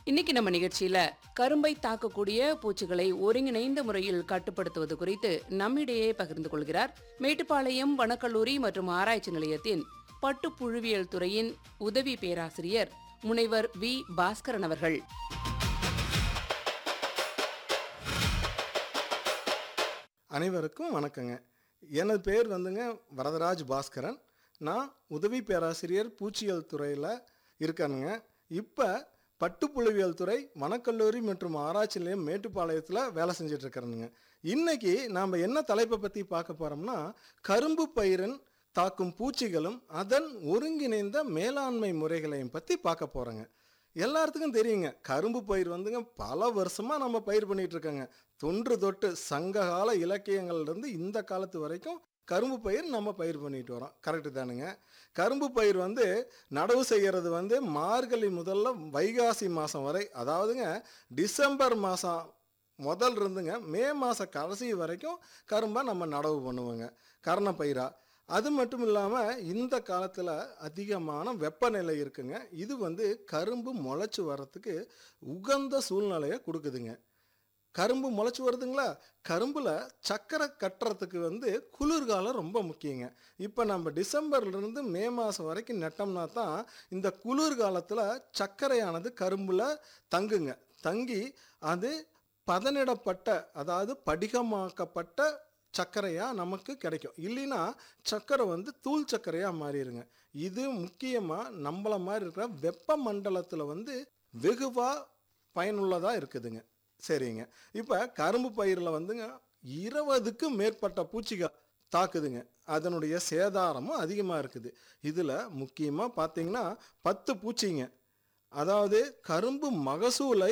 இன்னைக்கு நம்ம நிகழ்ச்சியில கரும்பை தாக்கக்கூடிய பூச்சிகளை ஒருங்கிணைந்த முறையில் கட்டுப்படுத்துவது குறித்து நம்மிடையே பகிர்ந்து கொள்கிறார் மேட்டுப்பாளையம் வனக்கல்லூரி மற்றும் ஆராய்ச்சி நிலையத்தின் பட்டுப்புழுவியல் துறையின் உதவி பேராசிரியர் முனைவர் வி பாஸ்கரன் அவர்கள் அனைவருக்கும் வணக்கங்க எனது பேர் வந்துங்க வரதராஜ் பாஸ்கரன் நான் உதவி பேராசிரியர் பூச்சியியல் துறையில் இருக்கேனுங்க இப்போ பட்டுப்புழுவியல் துறை வனக்கல்லூரி மற்றும் ஆராய்ச்சி நிலையம் மேட்டுப்பாளையத்தில் வேலை செஞ்சுட்டு இருக்கிறேனுங்க இன்னைக்கு நாம் என்ன தலைப்பை பற்றி பார்க்க போகிறோம்னா கரும்பு பயிரின் தாக்கும் பூச்சிகளும் அதன் ஒருங்கிணைந்த மேலாண்மை முறைகளையும் பற்றி பார்க்க போகிறோங்க எல்லாத்துக்கும் தெரியுங்க கரும்பு பயிர் வந்துங்க பல வருஷமாக நம்ம பயிர் பண்ணிட்டு இருக்கோங்க தொன்று தொட்டு சங்ககால இலக்கியங்கள்லேருந்து இந்த காலத்து வரைக்கும் கரும்பு பயிர் நம்ம பயிர் பண்ணிட்டு வரோம் கரெக்டு தானுங்க கரும்பு பயிர் வந்து நடவு செய்கிறது வந்து மார்கழி முதல்ல வைகாசி மாதம் வரை அதாவதுங்க டிசம்பர் மாதம் முதல் இருந்துங்க மே மாத கடைசி வரைக்கும் கரும்பை நம்ம நடவு பண்ணுவோங்க கரண பயிரா அது மட்டும் இல்லாமல் இந்த காலத்தில் அதிகமான வெப்பநிலை இருக்குங்க இது வந்து கரும்பு முளைச்சி வர்றதுக்கு உகந்த சூழ்நிலையை கொடுக்குதுங்க கரும்பு முளைச்சி வருதுங்களா கரும்பில் சக்கரை கட்டுறதுக்கு வந்து குளிர்காலம் ரொம்ப முக்கியங்க இப்போ நம்ம டிசம்பர்லேருந்து மே மாதம் வரைக்கும் நட்டோம்னா தான் இந்த குளிர்காலத்தில் சர்க்கரையானது கரும்பில் தங்குங்க தங்கி அது பதனிடப்பட்ட அதாவது படிகமாக்கப்பட்ட சர்க்கரையாக நமக்கு கிடைக்கும் இல்லைன்னா சர்க்கரை வந்து தூள் சர்க்கரையாக மாறிடுங்க இது முக்கியமாக நம்மள மாதிரி இருக்கிற வெப்ப மண்டலத்தில் வந்து வெகுவாக பயனுள்ளதாக இருக்குதுங்க சரிங்க இப்போ கரும்பு பயிரில் வந்துங்க இருபதுக்கும் மேற்பட்ட பூச்சிகள் தாக்குதுங்க அதனுடைய சேதாரமும் அதிகமாக இருக்குது இதில் முக்கியமாக பார்த்தீங்கன்னா பத்து பூச்சிங்க அதாவது கரும்பு மகசூலை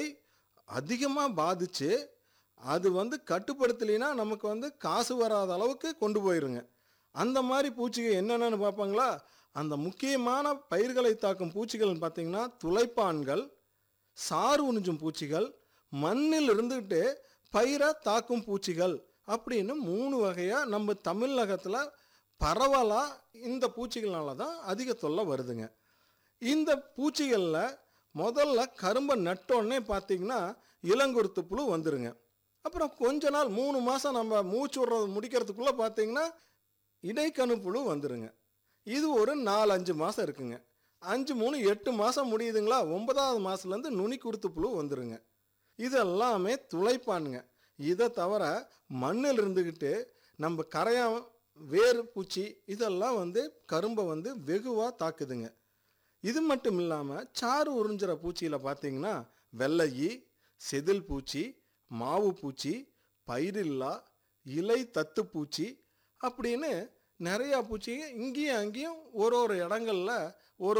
அதிகமாக பாதித்து அது வந்து கட்டுப்படுத்தலைன்னா நமக்கு வந்து காசு வராத அளவுக்கு கொண்டு போயிருங்க அந்த மாதிரி பூச்சிகள் என்னென்னு பார்ப்பாங்களா அந்த முக்கியமான பயிர்களை தாக்கும் பூச்சிகள்னு பார்த்தீங்கன்னா துளைப்பான்கள் சாறு உறிஞ்சும் பூச்சிகள் மண்ணில் இருந்துக்கிட்டு பயிரை தாக்கும் பூச்சிகள் அப்படின்னு மூணு வகையாக நம்ம தமிழகத்தில் பரவலாக இந்த பூச்சிகள்னால தான் அதிக தொல்லை வருதுங்க இந்த பூச்சிகளில் முதல்ல கரும்பை நட்டோடனே பார்த்தீங்கன்னா இளங்குருத்து புழு வந்துருங்க அப்புறம் கொஞ்ச நாள் மூணு மாதம் நம்ம மூச்சு விடுறது முடிக்கிறதுக்குள்ளே பார்த்தீங்கன்னா இடைக்கணு புழு வந்துருங்க இது ஒரு நாலு அஞ்சு மாதம் இருக்குங்க அஞ்சு மூணு எட்டு மாதம் முடியுதுங்களா ஒன்பதாவது மாதத்துலேருந்து நுனி குருத்து புழு வந்துருங்க இதெல்லாமே துளைப்பானுங்க இதை தவிர மண்ணில் இருந்துக்கிட்டு நம்ம கரையான் வேர் பூச்சி இதெல்லாம் வந்து கரும்பை வந்து வெகுவாக தாக்குதுங்க இது மட்டும் இல்லாமல் சாறு உறிஞ்சுற பூச்சியில் பார்த்தீங்கன்னா வெள்ளையி செதில் பூச்சி மாவு பூச்சி பயிரில்லா இலை தத்து பூச்சி அப்படின்னு நிறையா பூச்சிங்க இங்கேயும் அங்கேயும் ஒரு ஒரு இடங்கள்ல ஒரு